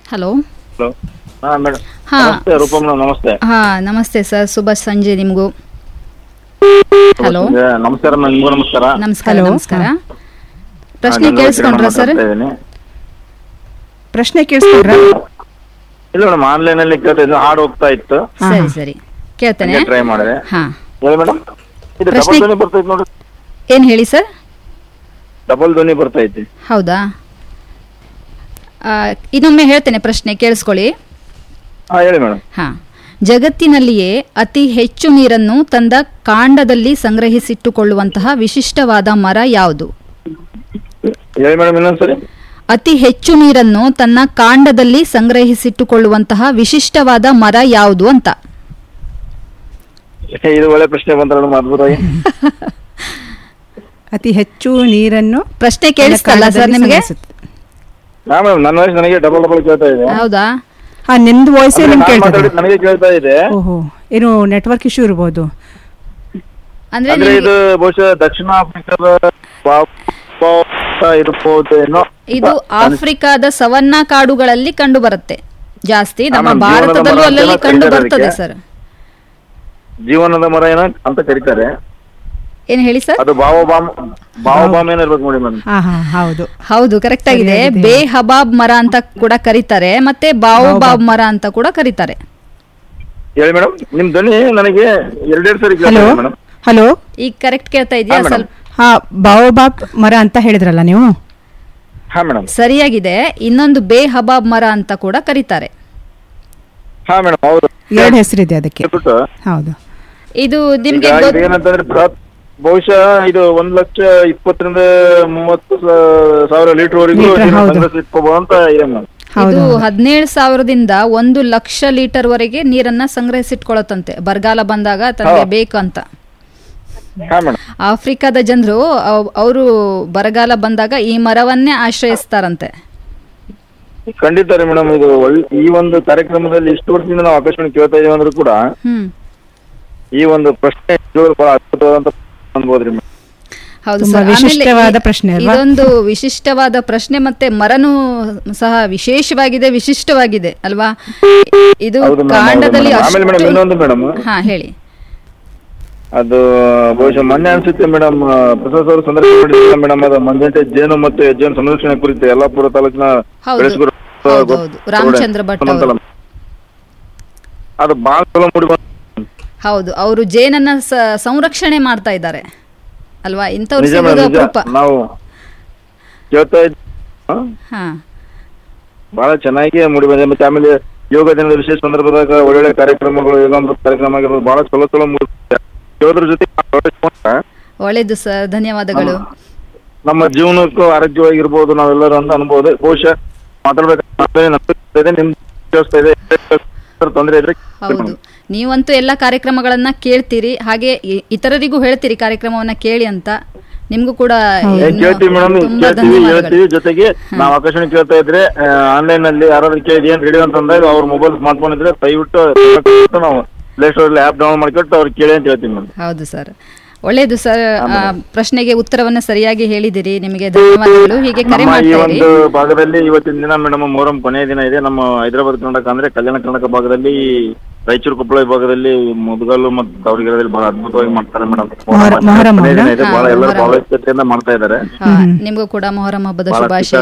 Hello hello ಹಾ madam ಹಾ. ನಮಸ್ತೆ ರೂಪಾ ಮೇಡಮ್ ನಮಸ್ತೆ ಹಾ ನಮಸ್ತೆ ಸರ್ ಶುಭ ಸಂಜೆ ನಿಮಗೂ ಹಲೋ ಏ, ನಮಸ್ಕಾರ ಮೇಡಮ್ ನಿಮಗೂ ನಮಸ್ಕಾರ ನಮಸ್ಕಾರ Hello. ನಮಸ್ಕಾರ ಹಾ. ಪ್ರಶ್ನೆ ನಾನು ಕೇಳಿಸ್ಕೊಂಡ್ರ ಸರ್ ಮಾತಾಡ್ತಾ ಇದ್ದೀನಿ. ಪ್ರಶ್ನೆ ಕೇಳಿಸ್ಕೊಂಡ್ರ ಇಲ್ಲ ಮೇಡಮ್ ಆನ್ಲೈನ್ ಅಲ್ಲಿ ಕೇಳ್ತಾ ಇದ್ದು ಹಾಡು ಹೋಗ್ತಾ ಇತ್ತು ಹಾ, ಸರಿ ಹಾ. ಸರಿ ಕೇಳ್ತೇನೆ ಟ್ರೈ ಮಾಡಿದೆ ಹಾ ಹೇಳಿ ಮೇಡಮ್ ಇದು ಪ್ರಶ್ನೆ- ಡಬಲ್ ಧ್ವನಿ ಬರ್ತಾ ಇತ್ತು ನೋಡಿ ಏನ್ ಹೇಳಿ ಸರ್ ಡಬಲ್ ಧ್ವನಿ ಬರ್ತಾ ಐತಿ ಹೌದಾ ಆ, ಇನ್ನೊಮ್ಮೆ ಹೇಳ್ತೇನೆ ಪ್ರಶ್ನೆ ಕೇಳಿಸ್ಕೊಳ್ಳಿ ಹಾ ಹೇಳಿ ಮೇಡಮ್ ಹಾ ಜಗತ್ತಿನಲ್ಲಿಯೇ ಅತಿ ಹೆಚ್ಚು ನೀರನ್ನು ತಂದ ಕಾಂಡದಲ್ಲಿ ಸಂಗ್ರಹಿಸಿಟ್ಟುಕೊಳ್ಳುವಂತಹ ವಿಶಿಷ್ಟವಾದ ಮರ ಯಾವುದು ಹೇಳಿ ಮೇಡಮ್ ಇನ್ನೊಂದ್ಸರಿ ಅತಿ ಹೆಚ್ಚು ನೀರನ್ನು ತನ್ನ ಕಾಂಡದಲ್ಲಿ ಸಂಗ್ರಹಿಸಿಟ್ಟುಕೊಳ್ಳುವಂತಹ ವಿಶಿಷ್ಟವಾದ ಮರ ಯಾವುದು ಅಂತ ಇದು ಒಳ್ಳೆ ಪ್ರಶ್ನೆ ಬಂತ ಮೇಡಮ್ ಅದ್ಭುತವಾಗಿ ಅತಿ ಹೆಚ್ಚು ನೀರನ್ನು ಪ್ರಶ್ನೆ ಕೇಳಿಸ್ತಲ್ಲ ಸರ್ ಕಾಂಡದಲ್ಲಿ ನಿಮಗೆ ಸಂಗ್ರಹಿಸುತ್ತೆ. ಹಾ ಮೇಡಮ್ ನನ್ನ ವಯಸ್ಸು ನನಗೆ ಡಬಲ್ ಡಬಲ್ ಕೇಳ್ತಾ ಇದೆ ಹೌದಾ ಹಾ ನಿಮ್ದು ವಾಯ್ಸೇ ಅಂದ್ರೆ ನಿಮ್ಗೆ ನಾನ್ ಕೇಳ್ತದೆ ಮಾತಾಡಿದ್ದು ನನಗೆ ಕೇಳ್ತಾ ಇದೆ ಓಹೋ ಏನು ನೆಟ್ವರ್ಕ್ ಇಶ್ಯೂ ಇರ್ಬೋದು ಅಂದ್ರೆ ಅಂದ್ರೆ ನಿಮ್ಗೆ- ಇದು ಬಹುಶಃ ದಕ್ಷಿಣ ಆಫ್ರಿಕಾದ ಇರ್ಬೋದು ಏನೋ ಇದು ಆಫ್ರಿಕಾದ ಸವನ್ನಾ ಕಾಡುಗಳಲ್ಲಿ ಕಂಡು ಬರುತ್ತೆ ಜಾಸ್ತಿ ನಮ್ಮ ಆಮೇಲೆ ಜೀವನದ ಭಾರತದಲ್ಲೂ ಮರ ಅಲ್ಲಲ್ಲಿ ಅಂತ ಕಂಡು ಕರೀತಾರೆ ಬರ್ತದೆ ಅದಕ್ಕೆ. ಸರ್ ಜೀವನದ ಮರ ಏನೋ ಅಂತ ಕರೀತಾರೆ ಏನ್ ಹೇಳಿ ಸರ್ ಅದು ಬಾವೋಬಾಮ್ ಬಾವೋಬಾಮ್ ಏನಿರ್ಬೇಕು ನೋಡಿ ಮೇಡಮ್ ಹಾ ಹಾ ಹೌದು ಹೌದು ಕರೆಕ್ಟ್ ಆಗಿದೆ ಸರಿಯಾಗಿದೆ. ಬೇ ಹಬಾಬ್ ಮರ ಅಂತ ಕೂಡ ಕರೀತಾರೆ ಮತ್ತೆ ಬಾವೋಬಾಬ್ ಮರ ಅಂತ ಕೂಡ ಕರೀತಾರೆ ಹೇಳಿ ಮೇಡಮ್ ನಿಮ್ ಧ್ವನಿ ನನಗೆ ಎರಡೆರಡು ಸರಿ ಹಲೋ ಕೇಳ್ತಾ ಮೇಡಮ್ ಹಲೋ ಈಗ ಕರೆಕ್ಟ್ ಕೇಳ್ತಾ ಇದೆಯಾ ಹಾ, madam. ಸ್ವಲ್ಪ ಹಾ ಬಾವೋಬಾಬ್ ಮರ ಅಂತ ಹೇಳಿದ್ರಲ್ಲ ನೀವು ಹಾ ಮೇಡಮ್ ಸರಿಯಾಗಿದೆ ಇನ್ನೊಂದು ಬೇ ಹಬಾಬ್ ಮರ ಅಂತ ಕೂಡ ಕರೀತಾರೆ ಹಾ ಮೇಡಮ್ ಹೌದು ಎರಡು ಹೆಸರಿದೆ ಅದಕ್ಕೆ ಹೇಳ್ಬಿಟ್ಟು ಹೌದು ಇದು ಈಗ ನಿಮ್ಗೆ ಇದು ಗೊತ್- ಏನಂತಂದ್ರೆ ಬೃಹತ್- ಬಹುಶಃ ಇದು ಒಂದ್ ಲಕ್ಷ ಇಪ್ಪತ್ತರಿಂದ ಮೂವತ್ತು ಸಾ- ಸಾವಿರ ಲೀಟರ್ ವರೆಗೂ ಲೀಟರ್, ಹೌದು. ಸಂಗ್ರಹಿಸಿಟ್ಕೋಬಹುದು ಅಂತ ಇದೆ ಮೇಡಮ್ ಹೌದು ಇದು ಹೌದು. ಹದಿನೇಳು ಸಾವಿರದಿಂದ ಒಂದು ಲಕ್ಷ ಲೀಟರ್ ವರೆಗೆ ನೀರನ್ನ ಸಂಗ್ರಹಿಸಿಟ್ಕೊಳತ್ತಂತೆ ಬರಗಾಲ ಬಂದಾಗ ತನಗೆ ಹಾ. ಬೇಕು ಅಂತ ಹಾ ಮೇಡಮ್ ಆಫ್ರಿಕಾದ ಜನರು ಅವರು ಬರಗಾಲ ಬಂದಾಗ ಈ ಮರವನ್ನೇ ಆಶ್ರಯಿಸ್ತಾರಂತೆ ಖಂಡಿತ ರೀ ಮೇಡಮ್ ಇದು ಒಳ್ಳೆ ಈ ಒಂದು ಕಾರ್ಯಕ್ರಮದಲ್ಲಿ ಇಷ್ಟು ವರ್ಷದಿಂದ ನಾವು ಆಕಾಶವಾಣಿ ಕೇಳ್ತಾ ಇದೀವಿ ಅಂದ್ರೂ ಕೂಡ ಹ್ಮ್ ಈ ಒಂದು ಪ್ರಶ್ನೆ ನಿಜವಾಗ್ಲೂ ಬಹಳ ಅದ್ಭುತವಾದಂತ ಅನ್ಬೋದ್ರಿ ಮೇಡಮ್ ಹೌದು ತುಂಬಾ ಸರ್. ಆಮೇಲೆ ವಿಶಿಷ್ಟವಾದ ಈ- ಪ್ರಶ್ನೆ ಅಲ್ವಾ? ಇದೊಂದು ವಿಶಿಷ್ಟವಾದ ಪ್ರಶ್ನೆ ಮತ್ತೆ ಮರನು ಸಹ ವಿಶೇಷವಾಗಿದೆ ವಿಶಿಷ್ಟವಾಗಿದೆ ಅಲ್ವಾ ಇದು ಹೌದು madam, ಹೌದು ಕಾಂಡದಲ್ಲಿ madam. ಆಮೇಲೆ ಮೇಡಮ್ ಅಷ್ಟು- ಇನ್ನೊಂದು ಮೇಡಮ್ ಹಾ ಹೇಳಿ ಅದು ಬಹುಶಃ ಮೊನ್ನೆ ಅನ್ಸುತ್ತೆ ಮೇಡಮ್ ಪ್ರಸಾದ್ ಅವರು ಸಂದರ್ಶನ ಮಾಡಿದ್ರು ಮೇಡಮ್ ಅದು ಮಂಜಂಟೆ ಜೇನು ಮತ್ತು ಹೆಜ್ಜೆನು ಸಂರಕ್ಷಣೆ ಕುರಿತು ಯಲ್ಲಾಪುರ ತಾಲೂಕಿನ ಹೌದು. ಬೆಳೆಸ್ಗುರು ಹೌದು, ಹೌದು. ರಾಮಚಂದ್ರ ಭಟ್ ಅವರು. ಅಂತಲ್ಲ. ಅದು ಬಹಳ ಚಲೋ ಮೂಡಿ ಬಂತು. ಹೌದು ಅವರು ಜೇನನ್ನ ಸ- ಸಂರಕ್ಷಣೆ ಮಾಡ್ತಾ ಇದ್ದಾರೆ ಅಲ್ವಾ ಇಂಥವ್ರು ನಿಜ ಸಿಗೋದು ಮೇಡಮ್ ನಿಜ ಅಪರೂಪ ನಾವು ಕೇಳ್ತಾ ಇದ್ದ ಹಾ ಬಹಳ ಚೆನ್ನಾಗಿ ಮೂಡಿ ಬಂದಿದೆ ಮತ್ತೆ ಆಮೇಲೆ ಯೋಗ ದಿನದ ವಿಶೇಷ ಸಂದರ್ಭದಾಗ ಒಳ್ಳೊಳ್ಳೆ ಕಾರ್ಯಕ್ರಮಗಳು ಯೋಗಾಮೃತ ಕಾರ್ಯಕ್ರಮ ಆಗಿರ್ಬೋದು ಬಹಳ ಚಲೋ ಚಲೋ ಮೂಡಿ ಬಂದಿದೆ. ಯೋದ್ರ ಜೊತೆ ಮಾತಾಡ್ಕೊಂಡ್ರೆ ಒಳ್ಳೇದು ಸರ್ ಧನ್ಯವಾದಗಳು ನಮ್ಮ ಜೀವನಕ್ಕೂ ಆರೋಗ್ಯವಾಗಿರ್ಬೋದು ನಾವೆಲ್ಲರೂ ಅಂತ ಅನ್ಬೋದು ಬಹುಶಃ ಮಾತಾಡ್ಬೇಕಾದ್ರೆ ನಿಮ್ ಕೇಳಿಸ್ತಾ ಇದೆ ತೊಂದರೆ ಇದ್ರೆ ಹೌದು ನೀವಂತೂ ಎಲ್ಲ ಕಾರ್ಯಕ್ರಮಗಳನ್ನ ಕೇಳ್ತೀರಿ ಹಾಗೆ ಇ- ಇತರರಿಗೂ ಹೇಳ್ತೀರಿ ಕಾರ್ಯಕ್ರಮವನ್ನ ಕೇಳಿ ಅಂತ ನಿಮ್ಗೂ ಕೂಡ ಏನ್ ಇನ್ನು ಕೇಳ್ತೀವಿ ಮೇಡಮ್ ತುಂಬಾ ಕೇಳ್ತೀವಿ ಧನ್ಯವಾದಗಳು ಹೇಳ್ತೀವಿ ಜೊತೆಗೆ ನಾವು ಆಕಾಶವಾಣಿ ಕೇಳ್ತಾ ಇದ್ರೆ ಆನ್ಲೈನ್ ಅಲ್ಲಿ ಯಾರಾದ್ರೂ ಕೇಳಿ ಏನ್ ರೇಡಿಯೋ ಅಂತ ಅಂದಾಗ ಅವ್ರ ಮೊಬೈಲ್ ಸ್ಮಾರ್ಟ್ ಫೋನ್ ಇದ್ರೆ ದಯವಿಟ್ಟು ನಾವು ಪ್ಲೇ ಸ್ಟೋರ್ ಅಲ್ಲಿ ಆಪ್ ಡೌನ್ಲೋಡ್ ಮಾಡ್ಕೊಟ್ಟು ಅವ್ರಿಗೆ ಕೇಳಿ ಅಂತ ಹೇಳ್ತೀವಿ ಮೇಡಮ್ ಹೌದು ಸರ್ ಒಳ್ಳೇದು ಸರ್ ಆ, ಪ್ರಶ್ನೆಗೆ ಉತ್ತರವನ್ನ ಸರಿಯಾಗಿ ಹೇಳಿದಿರಿ ನಿಮಗೆ ಧನ್ಯವಾದಗಳು ಹೀಗೆ ಕರೆ ನಮ್ಮ ಈ ಮಾಡ್ತಾ ಇರಿ ಒಂದು ಭಾಗದಲ್ಲಿ ಇವತ್ತಿನ ದಿನ ಮೇಡಮ್ ಮೊಹರಂ ಕೊನೆಯ ದಿನ ಇದೆ ನಮ್ಮ ಹೈದರಾಬಾದ್ ಕರ್ನಾಟಕ ಅಂದ್ರೆ ಕಲ್ಯಾಣ ಕರ್ನಾಟಕ ಭಾಗದಲ್ಲಿ ರಾಯಚೂರು ಕೊಪ್ಪಳ ವಿಭಾಗದಲ್ಲಿ ಮುದಗಲ್ಲು ಮತ್ತು ದಾವಣಗೆರೆಯಲ್ಲಿ ಬಹಳ ಅದ್ಭುತವಾಗಿ ಮಾಡ್ತಾರೆ ಮೇಡಮ್ ಮೊಹರ- ಮೊಹರಂ ಕೊನೆಯ ದಿನ ಅಲ್ಲ? ಇದೆ ಹಾ, ಬಹಳ ಎಲ್ಲರೂ ಮೊಹರಂ. ಭಾವೈಕ್ಯತೆಯಿಂದ ಮಾಡ್ತಾ ಇದ್ದಾರೆ ಹಾ, ನಿಮಗೂ ಕೂಡ ಮೊಹರಂ ಹಬ್ಬದ ಬಹಳ ಶುಭಾಶಯ